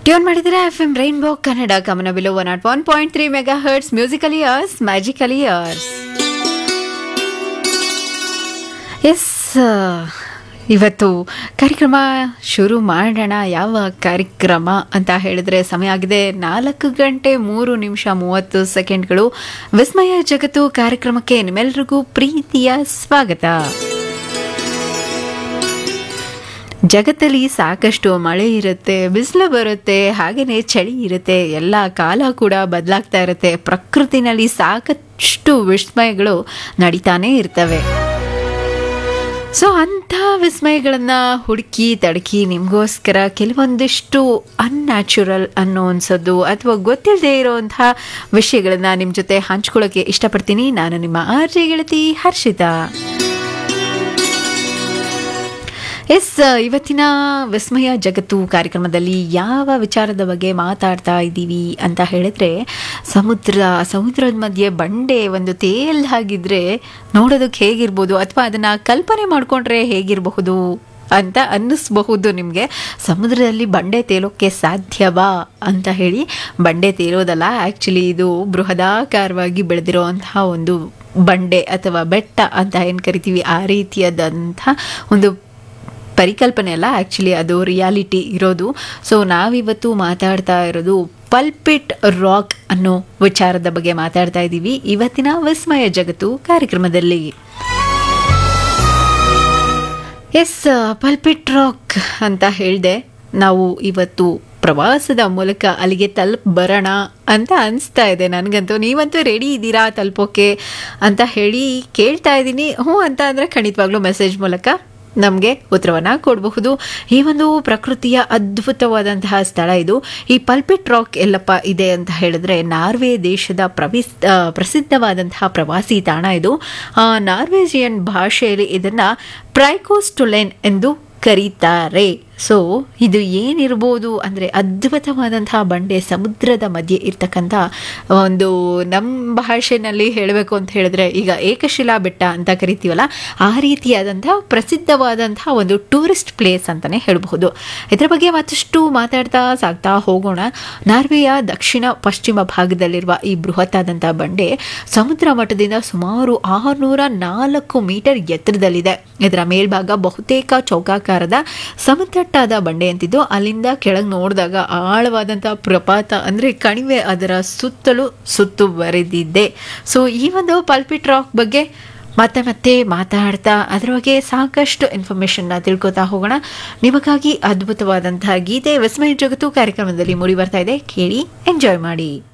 tune ಮಾಡಿದರೆ F M rainbow Kannada ಗಮನ ಬಿಲು one naught one point three mega hertz musical years magical years ಎಸ್ ಇವತ್ತು ಕಾರ್ಯಕ್ರಮ ಶುರು ಮಾಡೋಣ ಯಾವ ಕಾರ್ಯಕ್ರಮ ಅಂತ ಹೇಳಿದ್ರೆ ಸಮಯ ಆಗಿದೆ ನಾಲ್ಕು ಗಂಟೆ ಮೂರು ನಿಮಿಷ ಮೂವತ್ತು ಸೆಕೆಂಡ್ಗಳು ವಿಸ್ಮಯ ಜಗತ್ತು ಕಾರ್ಯಕ್ರಮಕ್ಕೆ ನಿಮ್ಮೆಲ್ಲರಿಗೂ ಪ್ರೀತಿಯ ಸ್ವಾಗತ ಜಗತ್ತಲ್ಲಿ ಸಾಕಷ್ಟು ಮಳೆ ಇರುತ್ತೆ ಬಿಸಿಲು ಬರುತ್ತೆ ಹಾಗೆಯೇ ಚಳಿ ಇರುತ್ತೆ ಎಲ್ಲ ಕಾಲ ಕೂಡ ಬದಲಾಗ್ತಾ ಇರುತ್ತೆ ಪ್ರಕೃತಿನಲ್ಲಿ ಸಾಕಷ್ಟು ವಿಸ್ಮಯಗಳು ನಡೀತಾನೆ ಇರ್ತವೆ ಸೊ ಅಂಥ ವಿಸ್ಮಯಗಳನ್ನು ಹುಡುಕಿ ತಡಕಿ ನಿಮಗೋಸ್ಕರ ಕೆಲವೊಂದಿಷ್ಟು ಅನ್ಯಾಚುರಲ್ ಅನ್ನೋ ಅನ್ಸೋದು ಅಥವಾ ಗೊತ್ತಿಲ್ಲದೆ ಇರೋವಂಥ ವಿಷಯಗಳನ್ನು ನಿಮ್ಮ ಜೊತೆ ಹಂಚ್ಕೊಳ್ಳೋಕ್ಕೆ ಇಷ್ಟಪಡ್ತೀನಿ ನಾನು ನಿಮ್ಮ ಆರ್ಜೆ ಗೆಳತಿ ಹರ್ಷಿತಾ ಎಸ್ ಇವತ್ತಿನ ವಿಸ್ಮಯ ಜಗತ್ತು ಕಾರ್ಯಕ್ರಮದಲ್ಲಿ ಯಾವ ವಿಚಾರದ ಬಗ್ಗೆ ಮಾತಾಡ್ತಾ ಇದ್ದೀವಿ ಅಂತ ಹೇಳಿದ್ರೆ ಸಮುದ್ರ ಸಮುದ್ರದ ಮಧ್ಯೆ ಬಂಡೆ ಒಂದು ತೇಲ್ ಹಾಗಿದ್ರೆ ನೋಡೋದಕ್ಕೆ ಹೇಗಿರ್ಬೋದು ಅಥವಾ ಅದನ್ನು ಕಲ್ಪನೆ ಮಾಡಿಕೊಂಡ್ರೆ ಹೇಗಿರಬಹುದು ಅಂತ ಅನ್ನಿಸ್ಬಹುದು ನಿಮಗೆ ಸಮುದ್ರದಲ್ಲಿ ಬಂಡೆ ತೇಲೋಕ್ಕೆ ಸಾಧ್ಯವಾ ಅಂತ ಹೇಳಿ ಬಂಡೆ ತೇಲೋದಲ್ಲ ಆ್ಯಕ್ಚುಲಿ ಇದು ಬೃಹದಾಕಾರವಾಗಿ ಬೆಳೆದಿರುವಂತಹ ಒಂದು ಬಂಡೆ ಅಥವಾ ಬೆಟ್ಟ ಅಂತ ಏನು ಕರಿತೀವಿ ಆ ರೀತಿಯಾದಂಥ ಒಂದು ಪರಿಕಲ್ಪನೆ ಅಲ್ಲ ಆ್ಯಕ್ಚುಲಿ ಅದು ರಿಯಾಲಿಟಿ ಇರೋದು ಸೊ ನಾವಿವತ್ತು ಮಾತಾಡ್ತಾ ಇರೋದು ಪಲ್ಪಿಟ್ ರಾಕ್ ಅನ್ನೋ ವಿಚಾರದ ಬಗ್ಗೆ ಮಾತಾಡ್ತಾ ಇದ್ದೀವಿ ಇವತ್ತಿನ ವಿಸ್ಮಯ ಜಗತ್ತು ಕಾರ್ಯಕ್ರಮದಲ್ಲಿ ಎಸ್ ಪಲ್ಪಿಟ್ ರಾಕ್ ಅಂತ ಹೇಳಿದೆ ನಾವು ಇವತ್ತು ಪ್ರವಾಸದ ಮೂಲಕ ಅಲ್ಲಿಗೆ ತಲುಪ ಬರೋಣ ಅಂತ ಅನಿಸ್ತಾ ಇದೆ ನನಗಂತೂ ನೀವಂತೂ ರೆಡಿ ಇದ್ದೀರಾ ತಲುಪೋಕೆ ಅಂತ ಹೇಳಿ ಕೇಳ್ತಾ ಇದ್ದೀನಿ ಹ್ಞೂ ಅಂತ ಅಂದರೆ ಖಂಡಿತವಾಗ್ಲೂ ಮೆಸೇಜ್ ಮೂಲಕ ನಮಗೆ ಉತ್ತರವನ್ನು ಕೊಡಬಹುದು ಈ ಒಂದು ಪ್ರಕೃತಿಯ ಅದ್ಭುತವಾದಂತಹ ಸ್ಥಳ ಇದು ಈ ಪಲ್ಪಿಟ್ ರಾಕ್ ಎಲ್ಲಪ್ಪ ಇದೆ ಅಂತ ಹೇಳಿದ್ರೆ ನಾರ್ವೆ ದೇಶದ ಪ್ರವಿಸ್ ಪ್ರಸಿದ್ಧವಾದಂತಹ ಪ್ರವಾಸಿ ತಾಣ ಇದು ನಾರ್ವೇಜಿಯನ್ ಭಾಷೆಯಲ್ಲಿ ಇದನ್ನು ಪ್ರೈಕೋಸ್ಟುಲೆನ್ ಎಂದು ಕರೀತಾರೆ ಸೊ ಇದು ಏನಿರ್ಬೋದು ಅಂದರೆ ಅದ್ಭುತವಾದಂತಹ ಬಂಡೆ ಸಮುದ್ರದ ಮಧ್ಯೆ ಇರ್ತಕ್ಕಂಥ ಒಂದು ನಮ್ಮ ಭಾಷೆನಲ್ಲಿ ಹೇಳಬೇಕು ಅಂತ ಹೇಳಿದ್ರೆ ಈಗ ಏಕಶಿಲಾ ಬೆಟ್ಟ ಅಂತ ಕರಿತೀವಲ್ಲ ಆ ರೀತಿಯಾದಂತಹ ಪ್ರಸಿದ್ಧವಾದಂತಹ ಒಂದು ಟೂರಿಸ್ಟ್ ಪ್ಲೇಸ್ ಅಂತಲೇ ಹೇಳಬಹುದು ಇದರ ಬಗ್ಗೆ ಮತ್ತಷ್ಟು ಮಾತಾಡ್ತಾ ಸಾಗ್ತಾ ಹೋಗೋಣ ನಾರ್ವೆಯ ದಕ್ಷಿಣ ಪಶ್ಚಿಮ ಭಾಗದಲ್ಲಿರುವ ಈ ಬೃಹತ್ತಾದಂಥ ಬಂಡೆ ಸಮುದ್ರ ಮಟ್ಟದಿಂದ ಸುಮಾರು ಆರುನೂರ ನಾಲ್ಕು ಮೀಟರ್ ಎತ್ತರದಲ್ಲಿದೆ ಇದರ ಮೇಲ್ಭಾಗ ಬಹುತೇಕ ಚೌಕಾಕಾರದ ಸಮತಟ್ಟಾದ ಬಂಡೆ ಅಂತಿದ್ದು ಅಲ್ಲಿಂದ ಕೆಳಗೆ ನೋಡಿದಾಗ ಆಳವಾದಂಥ ಪ್ರಪಾತ ಅಂದರೆ ಕಣಿವೆ ಅದರ ಸುತ್ತಲೂ ಸುತ್ತುವರೆದಿದೆ ಸೊ ಈ ಒಂದು ಪಲ್ಪಿಟ್ ರಾಕ್ ಬಗ್ಗೆ ಮತ್ತೆ ಮತ್ತೆ ಮಾತಾಡ್ತಾ ಅದರ ಬಗ್ಗೆ ಸಾಕಷ್ಟು ಇನ್ಫಾರ್ಮೇಷನ್ನ ತಿಳ್ಕೊತಾ ಹೋಗೋಣ ನಿಮಗಾಗಿ ಅದ್ಭುತವಾದಂತಹ ಗೀತೆ ವಿಸ್ಮಯ ಜಗತ್ತು ಕಾರ್ಯಕ್ರಮದಲ್ಲಿ ಮೂಡಿ ಬರ್ತಾ ಇದೆ ಕೇಳಿ ಎಂಜಾಯ್ ಮಾಡಿ